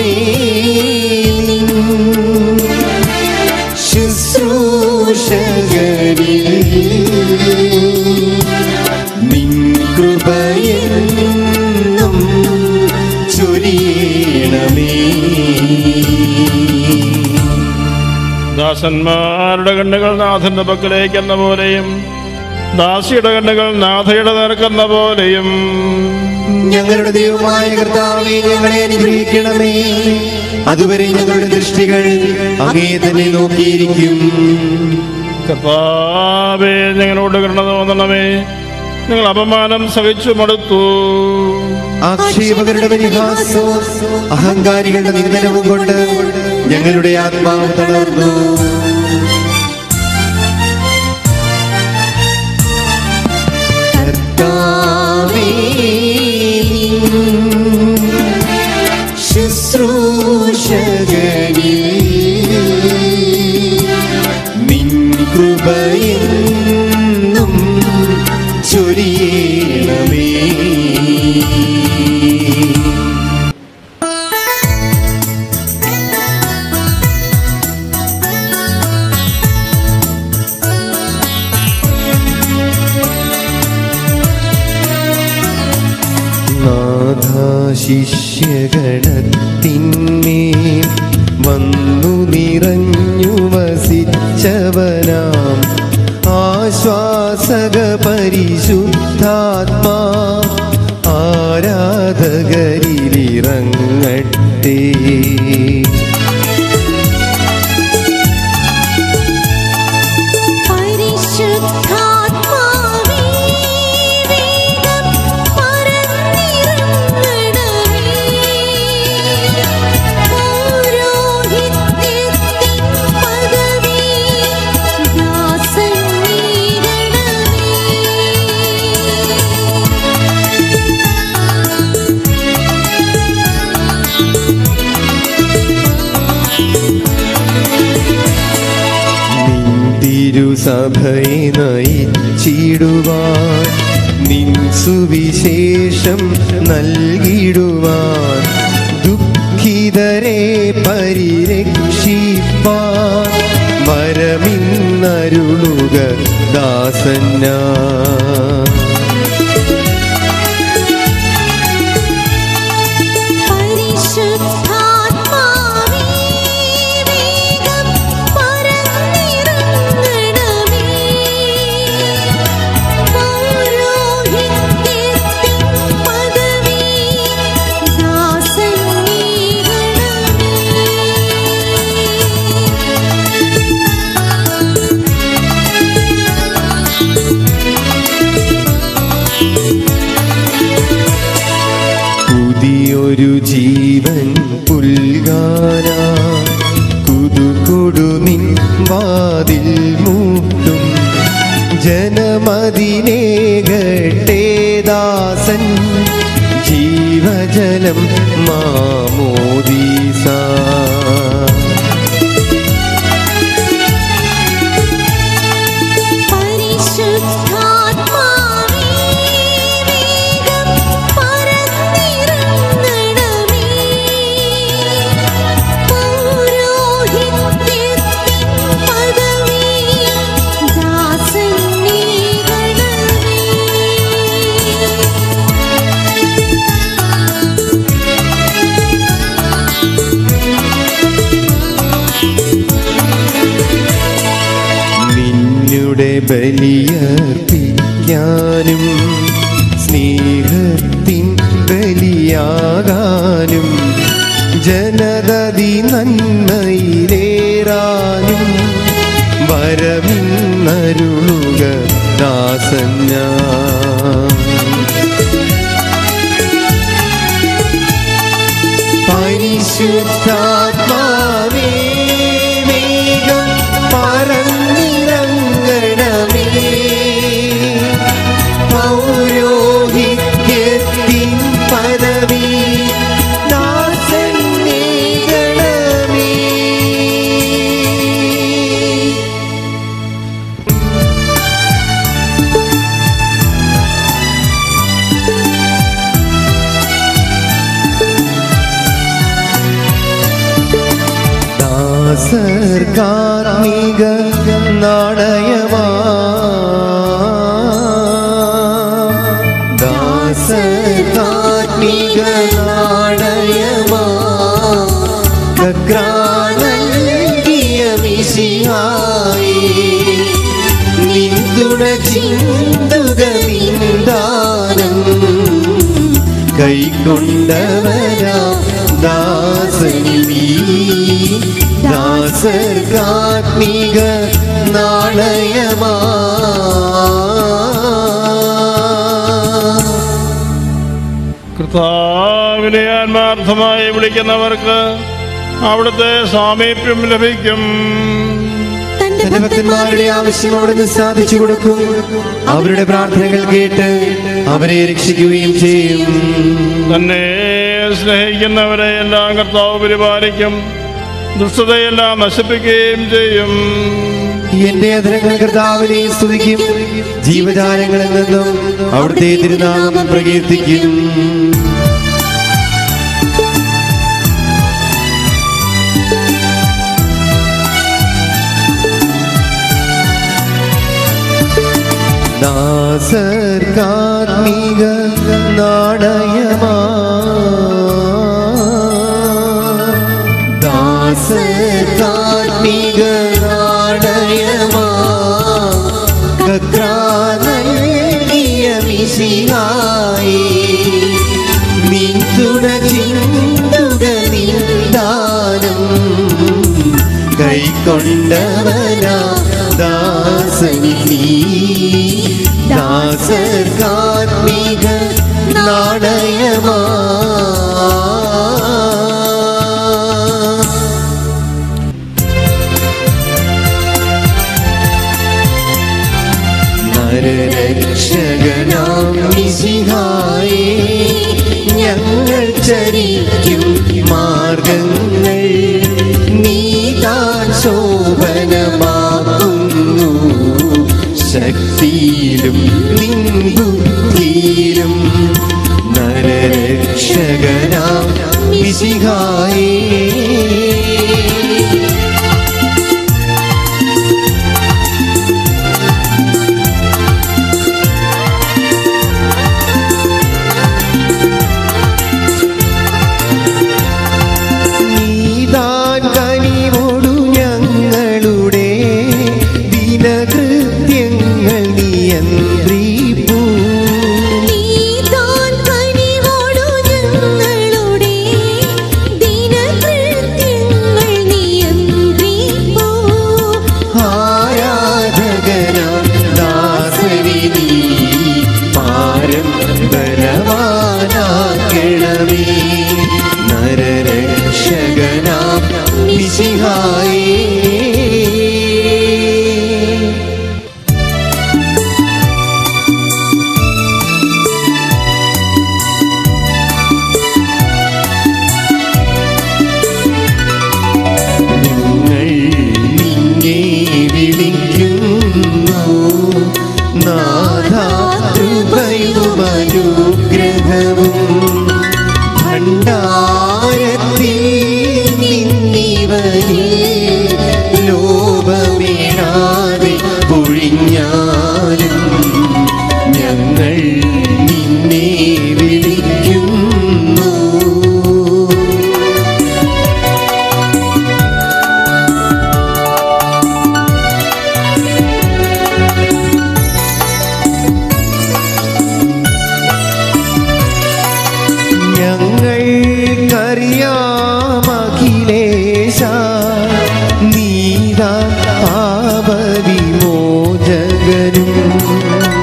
ശുശ്രൂഷകരിൽ നിൻ കൃപയെന്നും ചൊരിയണമേ ദാസന്മാരുടെ കണ്ണുകൾ നാഥന്റെ പക്കലേക്ക് എന്ന പോലെയും ദാസിയുടെ കണ്ണുകൾ നാഥയുടെ നേർക്കെന്ന പോലെയും ഞങ്ങളുടെ ദൈവമായ കർത്താവെ ഞങ്ങളെ അനുഗ്രഹിക്കണമേ അതുവരെ ഞങ്ങളുടെ ദൃഷ്ടികൾ അങ്ങേ തന്നെ നോക്കിയിരിക്കും കർത്താവേ ഞങ്ങളോട് കരുണ തോന്നണമേ നിങ്ങൾ അപമാനം സഹിച്ചു മടുത്തു ആക്ഷേപകരുടെ പരിഹാസവും അഹങ്കാരികളുടെ നിന്ദനവും കൊണ്ട് ഞങ്ങളുടെ ആത്മാവ് തളർന്നു കർത്താവേ, ശുശ്രൂഷകരിൽ നിൻ കൃപയെന്നും ചൊരിയണമേ നാഥാശിഷ്യഗണത്തിന്മേൽ വന്നു നിറഞ്ഞു വസിച്ചവനാം ആശ്വാസക പരിശുദ്ധാത്മാ ആരാധകരിലിറങ്ങട്ടെ പരിശുദ്ധാത്മാവേ വേഗം പരന്നിറങ്ങണമേ പൗരോഹിത്യത്തിൻ പദവി ദാസൻ തിരുസഭയെ നയിച്ചിടുവാൻ നിൻ സുവിശേഷം നൽകിടുവാൻ ദുഃഖിതരെ പരിരക്ഷിപ്പാൻ വരമിന്നരുളുക ദാസന്നാ പരിശുദ്ധാത്മാവേ വേഗം പരന്നിറങ്ങണമേ പൗരോഹിത്യത്തിൻ പദവി ദാസൻ പുതിയൊരു ജീവൻ പുൽകാന കുതുകൊടു നിൻ വാതിൽ മൂട്ടും ജനമതിനേകട്ടെ ദാസൻ ജീവജലം മാമോദീസ പരിശുദ്ധാത്മാവേ വേഗം പരന്നിറങ്ങണമേ പൗരോഹിത്യത്തിൻ പദവി ദാസൻ നിന്നുടെ ബലിയർപ്പിക്കാനും സ്നേഹത്തിൻ ബലിയാകാനും ജനതതി നന്മയിലേറാനും വരമിന്നരുളുക ദാസഞ്ഞ പരിശുദ്ധാത്മാവേ വേഗം പറന്നിറങ്ങണമേ പൗരോഹിത്യത്തിൻ പദവി ദാസൻ നേടണമേ ദാസർക്കാർമിക നാണയമാ ദാസർക്കാർമിക നാണയമാ കക്രാനൽകിയ മിശിഹായി നിന്തുണ ചിന്തുക നിന്ദാനം കൈക്കൊണ്ടവരാ ദാസനി നീ ദാസർക്കാത്മിക നാണയമാ കർത്താവിനെ ആത്മാർത്ഥമായി വിളിക്കുന്നവർക്ക് അവിടുത്തെ സാമീപ്യം ലഭിക്കും തന്റെ തന്റെ ഭക്തന്മാരുടെ ആവശ്യം അവിടുന്ന് സാധിച്ചു കൊടുക്കും അവരുടെ പ്രാർത്ഥനകൾ കേട്ട് അവരെ രക്ഷിക്കുകയും ചെയ്യും തന്നെ സ്നേഹിക്കുന്നവരെ എല്ലാം കർത്താവ് പരിപാലിക്കും ദുഷ്ടതയെല്ലാം നശിപ്പിക്കുകയും ചെയ്യും എന്റെ അധരങ്ങൾ കർത്താവിനെ സ്തുതിക്കും ജീവജാലങ്ങളിൽ നിന്നും അവിടുത്തെ തിരുനാമം പ്രകീർത്തിക്കും ദാസർക്കാത്മിക നാണയമാ ദാസർക്കാത്മിക നാണയമാ കക്രാനൽകിയ മിശിഹായി നിന്തുണ ചിന്തുക നിന്ദാനം കൈക്കൊണ്ടവനാ ദാസനി നീ ദാസർക്കാത്മിക നാണയമാ നരരക്ഷകനാം മിശിഹായേ ഞങ്ങൾ ചരിക്കും മാർഗങ്ങൾ നീതാൻ ശോഭനമാകുന്നു ശക്തിയിലും നിൻബുദ്ധിയിലും നരരക്ഷകനാം മിശിഹായേ നീതാൻ കനിവോടു ഞങ്ങളുടെ ദിനകൃത്യങ്ങൾ നിയന്ത്രിപ്പൂ നീതാൻ കനിവോടു ഞങ്ങളുടെ ദിനകൃത്യങ്ങൾ നിയന്ത്രിപ്പൂ. ആരാധകനാം ദാസരി നീ പാരം ബലവാനാക്കണമേ നരരക്ഷകനാം മിശിഹായേ ഞങ്ങൾ നിന്നെ വിളിക്കുന്നു നാഥാകൃപയും അനുഗ്രഹവും ഭണ്ഡാരത്തിൽ നിന്നിവരിൽ ലോപമേടാതെ പൊഴിഞ്ഞാലും ഞങ്ങൾ നിന്നെ വിളിക്കുന്നു ഞങ്ങൾക്കറിയാമഖിലേശ നീതാ പാപവിമോചകനും